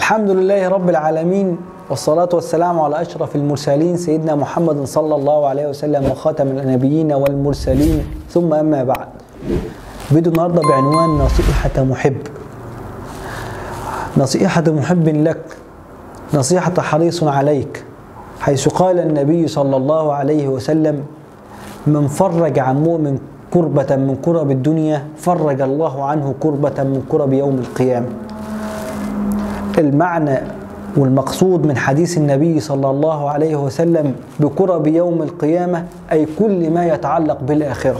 الحمد لله رب العالمين والصلاة والسلام على أشرف المرسلين سيدنا محمد صلى الله عليه وسلم وخاتم النبيين والمرسلين ثم أما بعد فيديو النهارده بعنوان نصيحة محب نصيحة محب لك نصيحة حريص عليك حيث قال النبي صلى الله عليه وسلم من فرج عن مؤمن كربة من كرب الدنيا فرج الله عنه كربة من كرب يوم القيامة المعنى والمقصود من حديث النبي صلى الله عليه وسلم بكرب يوم القيامة أي كل ما يتعلق بالآخرة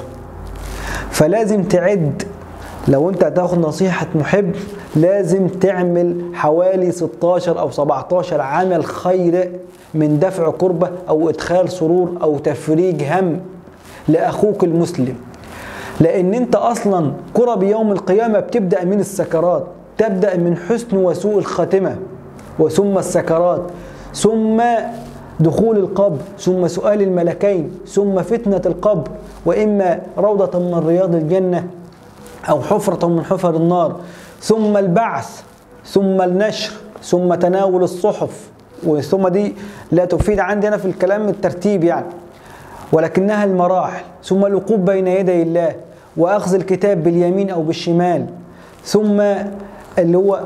فلازم تعد لو انت هتاخد نصيحة محب لازم تعمل حوالي 16 او 17 عمل خير من دفع كربة او ادخال سرور او تفريج هم لاخوك المسلم لان انت اصلا كرب يوم القيامة بتبدأ من السكرات تبدأ من حسن وسوء الخاتمة وثم السكرات ثم دخول القبر ثم سؤال الملكين ثم فتنة القبر وإما روضة من رياض الجنة أو حفرة من حفر النار ثم البعث ثم النشر ثم تناول الصحف وثم دي لا تفيد عندنا في الكلام الترتيب يعني ولكنها المراحل ثم الوقوف بين يدي الله وأخذ الكتاب باليمين أو بالشمال ثم اللي هو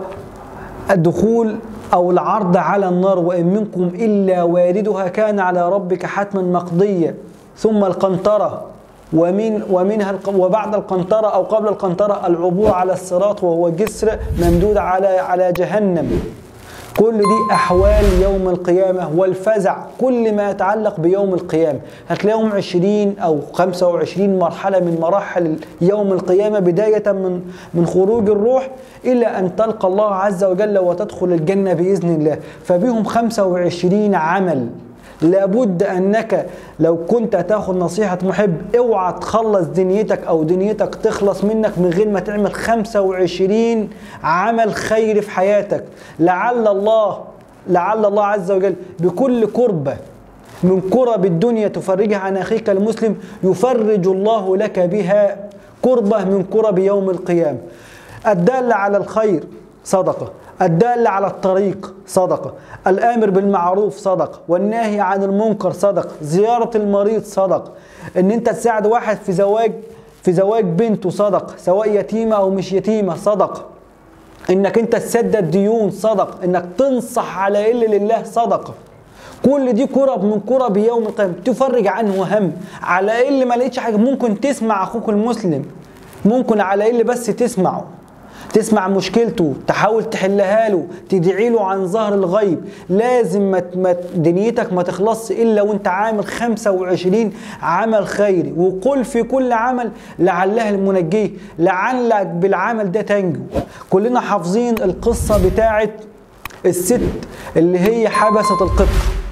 الدخول أو العرض على النار وإن منكم إلا واردها كان على ربك حتما مقضيا ثم القنطرة ومن ومنها وبعد القنطرة أو قبل القنطرة العبور على الصراط وهو جسر ممدود على على جهنم كل دي أحوال يوم القيامة والفزع كل ما يتعلق بيوم القيامة هتلاقيهم 20 أو 25 مرحلة من مراحل يوم القيامة بداية من من خروج الروح إلى أن تلقى الله عز وجل وتدخل الجنة بإذن الله فبهم 25 عمل لابد انك لو كنت هتاخد نصيحة محب اوعى تخلص دنيتك او دنيتك تخلص منك من غير ما تعمل 25 عمل خير في حياتك لعل الله لعل الله عز وجل بكل كربة من كرب الدنيا تفرجها عن اخيك المسلم يفرج الله لك بها كربة من كرب يوم القيامة الدالة على الخير صدقة الدال على الطريق صدقة الآمر بالمعروف صدقة والناهي عن المنكر صدقة زيارة المريض صدقة ان انت تساعد واحد في زواج في زواج بنته صدقة سواء يتيمة او مش يتيمة صدقة انك انت تسدد ديون صدقة انك تنصح على إلا لله صدقة كل دي كرب من كرب يوم القيامة تفرج عنه هم على اللي ما لقيتش حاجة ممكن تسمع اخوك المسلم ممكن على اللي بس تسمعه تسمع مشكلته تحاول تحلها له تدعي له عن ظهر الغيب لازم ما ما دنيتك ما تخلصش الا وانت عامل 25 عمل خيري وقل في كل عمل لعلها المنجيه لعلك بالعمل ده تنجو كلنا حافظين القصه بتاعه الست اللي هي حبست القطه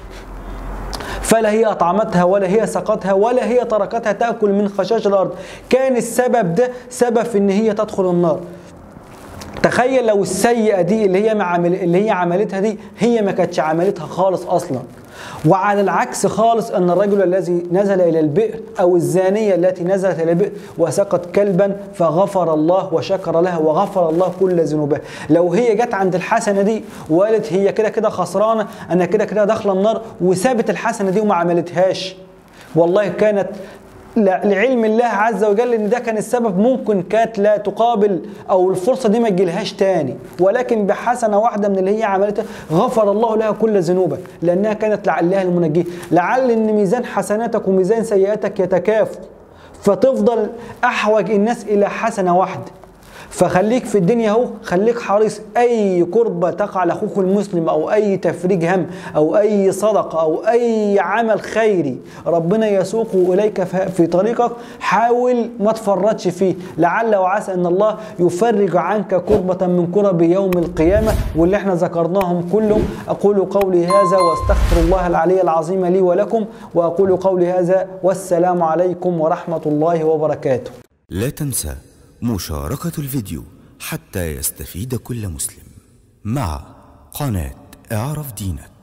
فلا هي أطعمتها ولا هي سقتها ولا هي تركتها تأكل من خشاش الأرض كان السبب ده سبب في إن هي تدخل النار تخيل لو السيئه دي اللي هي معامل اللي هي عملتها دي هي ما كانتش عملتها خالص اصلا وعلى العكس خالص ان الرجل الذي نزل الى البئر او الزانيه التي نزلت الى البئر وسقت كلبا فغفر الله وشكر لها وغفر الله كل ذنوبها لو هي جت عند الحسنه دي وقالت هي كده كده خسرانه انا كده كده داخله النار وسابت الحسنه دي وما عملتهاش والله كانت لعلم الله عز وجل ان ده كان السبب ممكن كانت لا تقابل او الفرصه دي ما تجيلهاش تاني ولكن بحسنه واحده من اللي هي عملتها غفر الله لها كل ذنوبها لانها كانت لعلها المنجيه لعل ان ميزان حسناتك وميزان سيئاتك يتكافئ فتفضل احوج الناس الى حسنه واحده فخليك في الدنيا اهو خليك حريص اي كربة تقع لاخوك المسلم او اي تفريج هم او اي صدقة او اي عمل خيري ربنا يسوقه اليك في طريقك حاول ما تفرطش فيه لعل وعسى ان الله يفرج عنك كربة من كرب يوم القيامة واللي احنا ذكرناهم كلهم اقول قولي هذا واستغفر الله العلي العظيم لي ولكم واقول قولي هذا والسلام عليكم ورحمة الله وبركاته لا تنسى مشاركة الفيديو حتى يستفيد كل مسلم مع قناة اعرف دينك